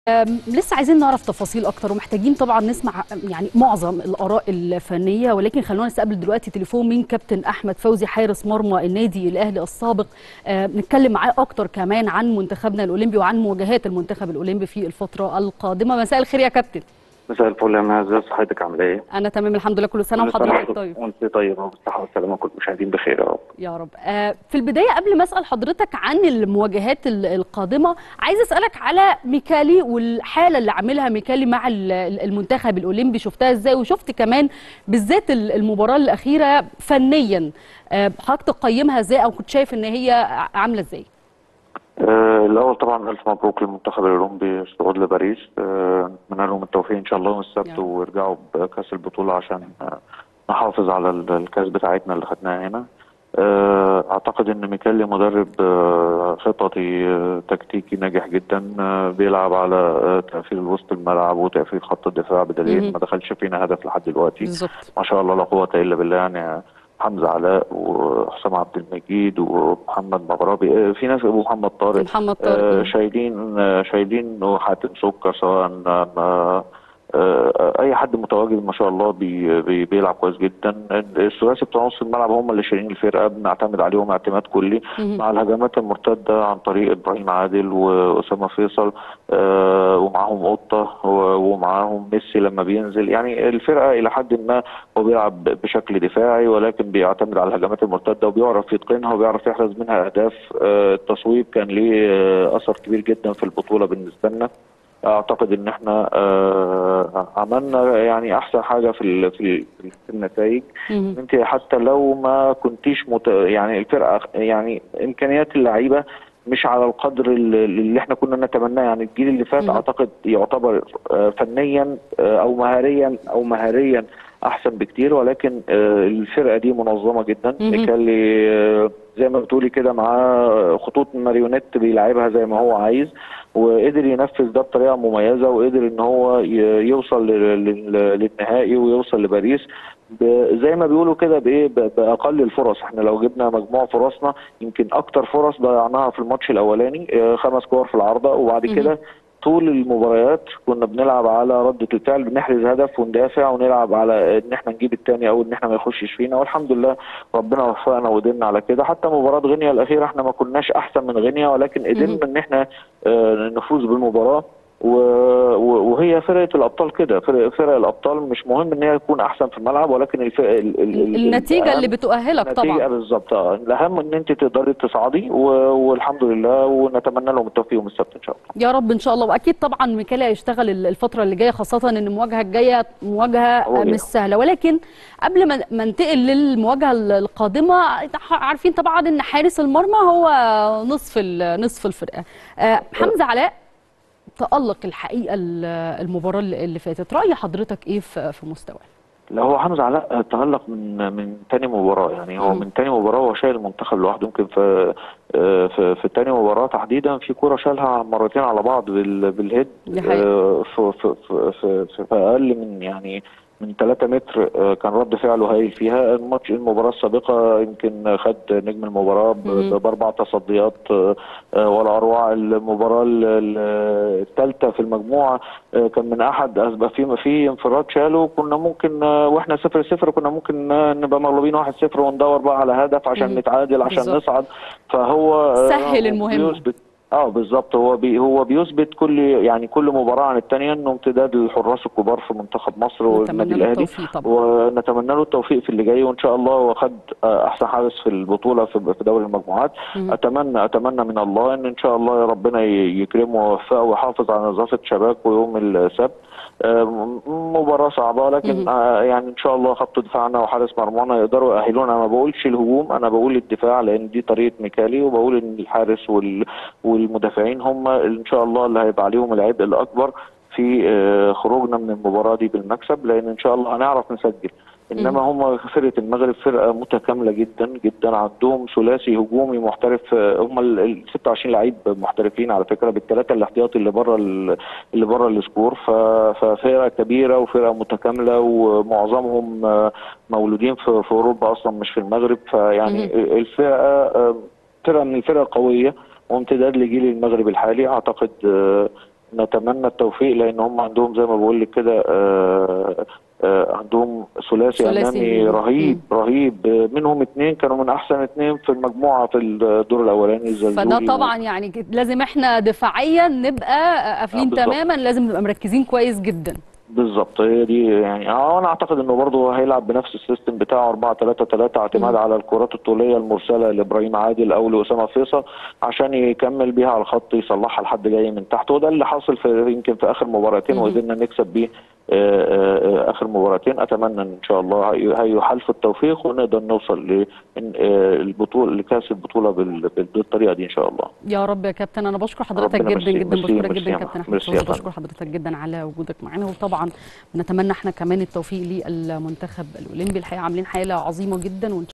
أم، لسه عايزين نعرف تفاصيل اكتر ومحتاجين طبعا نسمع يعني معظم الاراء الفنيه ولكن خلونا نستقبل دلوقتي تليفون من كابتن احمد فوزي حارس مرمى النادي الاهلي السابق أم، نتكلم معاه اكتر كمان عن منتخبنا الاولمبي وعن مواجهات المنتخب الاولمبي في الفتره القادمه مساء الخير يا كابتن مساء الفل يا معز ازي صحتك عامله ايه؟ انا تمام الحمد لله كل سنه كل سنة وحضرتك وانت- طيب وانت طيب وبالصحة والسلامة كل المشاهدين بخير يا رب. يا رب آه، في البداية قبل ما أسأل حضرتك عن المواجهات ال- القادمة عايز أسألك على ميكالي والحالة اللي عاملها ميكالي مع ال- ال- المنتخب الأولمبي شفتها إزاي وشفت كمان بالذات ال- المباراة الأخيرة فنيا آه، حضرتك تقيمها إزاي أو كنت شايف إن هي ع- عاملة إزاي آه الاول طبعا الف مبروك للمنتخب الاولمبي الصعود لباريس آه نتمنى لهم التوفيق ان شاء الله يوم السبت يا رب. ويرجعوا بكاس البطوله عشان آه نحافظ على ال- الكاس بتاعتنا اللي خدناها هنا آه اعتقد ان ميكالي مدرب آه خططي آه تكتيكي ناجح جدا آه بيلعب على آه تقفيل وسط الملعب وتقفيل خط الدفاع مهم. بدليل ما دخلش فينا هدف لحد دلوقتي بالظبط ما شاء الله لا قوة إلا بالله يعني حمزة علاء وحسام عبد المجيد ومحمد مغربي في ناس ومحمد طارق محمد آه، طارق شايلين آه، شايلين وحاتم سكر سواء آه، آه، اي حد متواجد ما شاء الله بي بي بيلعب كويس جدا الثلاثي بتوع نص الملعب هم اللي شايلين الفرقه بنعتمد عليهم اعتماد كلي مهم. مع الهجمات المرتده عن طريق ابراهيم عادل واسامه فيصل آه، ومعاهم قطه و- ومعاهم ميسي لما بينزل يعني الفرقه الى حد ما هو بيلعب بشكل دفاعي ولكن بيعتمد على الهجمات المرتده وبيعرف يتقنها وبيعرف يحرز منها اهداف آه، التصويب كان ليه آه، اثر كبير جدا في البطوله بالنسبه لنا اعتقد ان احنا آه، عملنا يعني احسن حاجه في ال- في ال- في النتائج مهم. انت حتى لو ما كنتيش مت... يعني الفرقه يعني امكانيات اللعيبه مش على القدر اللي اللي احنا كنا نتمناه يعني الجيل اللي فات مم. اعتقد يعتبر آه، فنيا آه، او مهاريا او مهاريا احسن بكتير ولكن آه، الفرقه دي منظمه جدا مهم. ميكالي آه، زي ما بتقولي كده معاه خطوط ماريونيت بيلعبها زي ما هو عايز وقدر ينفذ ده بطريقه مميزه وقدر ان هو ي- يوصل لل- لل- للنهائي ويوصل لباريس ب- زي ما بيقولوا كده بايه ب- باقل الفرص احنا لو جبنا مجموع فرصنا يمكن اكتر فرص ضيعناها في الماتش الاولاني آه، خمس كور في العارضه وبعد مهم. كده طول المباريات كنا بنلعب على ردة الفعل بنحرز هدف وندافع ونلعب على ان احنا نجيب الثاني او ان احنا ما يخشش فينا والحمد لله ربنا وفقنا وقدرنا على كده حتى مباراة غينيا الأخيرة احنا ما كناش أحسن من غينيا ولكن مهم. قدرنا ان احنا آه، نفوز بالمباراة و- و- وهي فرقة الأبطال كده فرق, فرق الأبطال مش مهم ان هي تكون أحسن في الملعب ولكن الفرق ال- ال- ال- النتيجة الأهم- اللي بتؤهلك النتيجة طبعا بالظبط اه الأهم ان انت تقدري تصعدي و- والحمد لله ونتمنى لهم التوفيق يوم السبت ان شاء الله يا رب ان شاء الله واكيد طبعا ميكالي هيشتغل ال- الفتره اللي جايه خاصه ان المواجهه الجايه مواجهه قوية. مش سهله ولكن قبل ما ما ننتقل للمواجهه ال- القادمه عارفين طبعا ان حارس المرمى هو نصف ال- نصف الفرقه آه، حمزه علاء تألق الحقيقه ال- المباراه اللي اللي فاتت راي حضرتك ايه في في مستواه لا هو حمزة علاء تألق من من تاني مباراة يعني هو مم. من تاني مباراة هو شايل المنتخب لوحده يمكن في آه، في في تاني مباراة تحديدا في كورة شالها مرتين على بعض بال- بالهيد دي حقيقة. آه، في في في في في في أقل من يعني من 3 متر آه، كان رد فعله هايل فيها الماتش المباراة السابقة يمكن خد نجم المباراة ب- مم. ب- بأربع تصديات آه، آه، ولا أروع المباراة الثالثة في المجموعة آه، كان من أحد أسباب في في انفراد شاله كنا ممكن آه، واحنا صفر صفر كنا ممكن آه، نبقى مغلوبين واحد صفر وندور بقى على هدف عشان مم. نتعادل عشان بالظبط. نصعد فهو آه، سهل المهمة. بيثبت اه بالظبط هو بي هو بيثبت كل يعني كل مباراه عن الثانيه انه امتداد للحراس الكبار في منتخب مصر والنادي نتمنى له الاهلي التوفيق طبعا ونتمنى له التوفيق في اللي جاي وان شاء الله هو خد آه، احسن حارس في البطوله في في دوري المجموعات مم. اتمنى اتمنى من الله ان ان شاء الله يا ربنا ي- يكرمه ويوفقه ويحافظ على نظافه شباكه يوم السبت آه، م- مباراه صعبه ولكن مهم. آه، يعني ان شاء الله خط دفاعنا وحارس مرمانا يقدروا يأهلونا انا ما بقولش الهجوم انا بقول الدفاع لان دي طريقه ميكالي وبقول ان الحارس وال- والمدافعين هم ان شاء الله اللي هيبقى عليهم العبء الاكبر في آه، خروجنا من المباراه دي بالمكسب لان ان شاء الله هنعرف نسجل انما هم فرقه المغرب فرقه متكامله جدا جدا عندهم ثلاثي هجومي محترف آه، هم ال ال 26 لعيب محترفين على فكره بالثلاثه الاحتياطي اللي بره ال- اللي بره السكور ف- ففرقه كبيره وفرقه متكامله ومعظمهم آه، مولودين في في اوروبا اصلا مش في المغرب فيعني الفرقه آه، فرقه من الفرق قويه وامتداد لجيل المغرب الحالي اعتقد آه، نتمنى التوفيق لان هم عندهم زي ما بقول لك كده آه، آه، عندهم ثلاثي ثلاثي امامي هجومي. رهيب رهيب آه، منهم اثنين كانوا من احسن اثنين في المجموعه في الدور الاولاني الزلزولي فده طبعا يعني ك- لازم احنا دفاعيا نبقى قافلين آه، بالظبط. تماما لازم نبقى مركزين كويس جدا بالظبط هي دي يعني اه انا اعتقد انه برضه هيلعب بنفس السيستم بتاعه 4 3 3 اعتماد على الكرات الطوليه المرسله لابراهيم عادل او لاسامه فيصل عشان يكمل بيها على الخط يصلحها لحد جاي من تحت وده اللي حاصل في يمكن في اخر مباراتين مهم. وقدرنا نكسب بيه آه، آه، آه، اخر مباراتين اتمنى ان شاء الله هي- هيحالف التوفيق ونقدر نوصل للبطوله لكاس البطوله بال- بال- بالطريقه دي ان شاء الله يا رب يا كابتن انا بشكر حضرتك ربنا جدا ميرسي- جدا ميرسي- بشكرك ميرسي جدا يا كابتن احمد ميرسي يا فوزي فندم. بشكر حضرتك جدا على وجودك معانا وطبعا بنتمنى احنا كمان التوفيق للمنتخب الاولمبي الحقيقه عاملين حاله عظيمه جدا وان